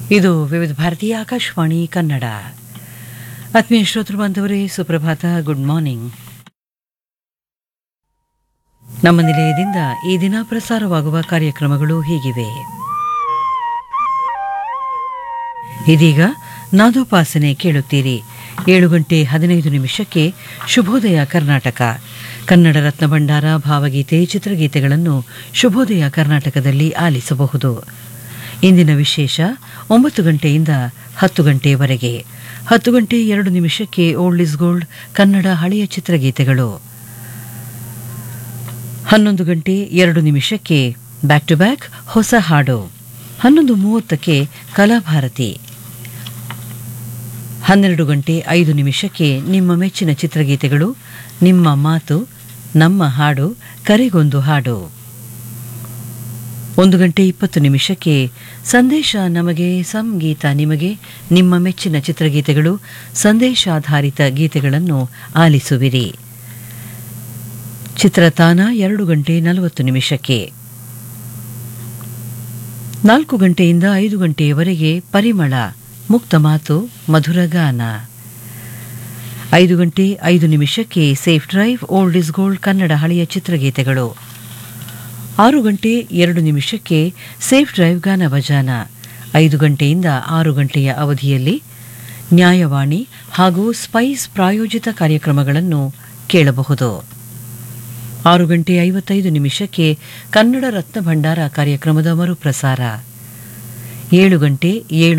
ಇದು ವಿವಿಧ ಭಾರತೀಯ ಆಕಾಶವಾಣಿ ಕನ್ನಡ ಆತ್ಮೀಯ ಶ್ರೋತೃ ಬಾಂಧವರೇ ಸುಪ್ರಭಾತ ಗುಡ್ ಮಾರ್ನಿಂಗ್ ನಮ್ಮ ನಿಲಯದಿಂದ ಈ ದಿನ ಪ್ರಸಾರವಾಗುವ ಕಾರ್ಯಕ್ರಮಗಳು ಹೀಗಿವೆ ಇದೀಗ ನಾದೋಪಾಸನೆ ಕೇಳುತ್ತೀರಿ ಏಳು ಗಂಟೆ ಹದಿನೈದು ನಿಮಿಷಕ್ಕೆ ಶುಭೋದಯ ಕರ್ನಾಟಕ ಕನ್ನಡ ರತ್ನ ಭಂಡಾರ ಭಾವಗೀತೆ ಚಿತ್ರಗೀತೆಗಳನ್ನು ಶುಭೋದಯ ಕರ್ನಾಟಕದಲ್ಲಿ ಆಲಿಸಬಹುದು ಇಂದಿನ ವಿಶೇಷ ಒಂಬತ್ತು ಗಂಟೆಯಿಂದ ಹತ್ತು ಗಂಟೆಯವರೆಗೆ ಹತ್ತು ಗಂಟೆ ಎರಡು ನಿಮಿಷಕ್ಕೆ ಓಲ್ಡ್ ಇಸ್ ಗೋಲ್ಡ್ ಕನ್ನಡ ಹಳೆಯ ಚಿತ್ರಗೀತೆಗಳು ಹನ್ನೊಂದು ಗಂಟೆ ಎರಡು ನಿಮಿಷಕ್ಕೆ ಬ್ಯಾಕ್ ಟು ಬ್ಯಾಕ್ ಹೊಸ ಹಾಡು ಹನ್ನೊಂದು ಮೂವತ್ತಕ್ಕೆ ಕಲಾಭಾರತಿ ಹನ್ನೆರಡು ಗಂಟೆ ಐದು ನಿಮಿಷಕ್ಕೆ ನಿಮ್ಮ ಮೆಚ್ಚಿನ ಚಿತ್ರಗೀತೆಗಳು ನಿಮ್ಮ ಮಾತು ನಮ್ಮ ಹಾಡು ಕರೆಗೊಂದು ಹಾಡು ಒಂದು ಗಂಟೆ ಇಪ್ಪತ್ತು ನಿಮಿಷಕ್ಕೆ ಸಂದೇಶ ನಮಗೆ ಸಂಗೀತ ನಿಮಗೆ ನಿಮ್ಮ ಮೆಚ್ಚಿನ ಚಿತ್ರಗೀತೆಗಳು ಸಂದೇಶಾಧಾರಿತ ಗೀತೆಗಳನ್ನು ಆಲಿಸುವಿರಿ ಚಿತ್ರತಾನ ಎರಡು ಗಂಟೆ ನಲವತ್ತು ನಿಮಿಷಕ್ಕೆ ನಾಲ್ಕು ಗಂಟೆಯಿಂದ ಐದು ಗಂಟೆಯವರೆಗೆ ಪರಿಮಳ ಮುಕ್ತ ಮಾತು ಮಧುರ ಗಾನ ಐದು ಗಂಟೆ ಐದು ನಿಮಿಷಕ್ಕೆ safe drive old is gold Kannada ಹಳೆಯ ಚಿತ್ರಗೀತೆಗಳು ಆರು ಗಂಟೆ ಎರಡು ನಿಮಿಷಕ್ಕೆ ಸೇಫ್ ಡ್ರೈವ್ ಗಾನ ಭಜಾನ ಐದು ಗಂಟೆಯಿಂದ ಆರು ಗಂಟೆಯ ಅವಧಿಯಲ್ಲಿ ನ್ಯಾಯವಾಣಿ ಹಾಗೂ ಸ್ಪೈಸ್ ಪ್ರಾಯೋಜಿತ ಕಾರ್ಯಕ್ರಮಗಳನ್ನು ಕೇಳಬಹುದು ಆರು ಗಂಟೆ ಐವತ್ತೈದು ನಿಮಿಷಕ್ಕೆ ಕನ್ನಡ ರತ್ನ ಭಂಡಾರ ಕಾರ್ಯಕ್ರಮದ ಮರುಪ್ರಸಾರ ಏಳು ಗಂಟೆ ಏಳು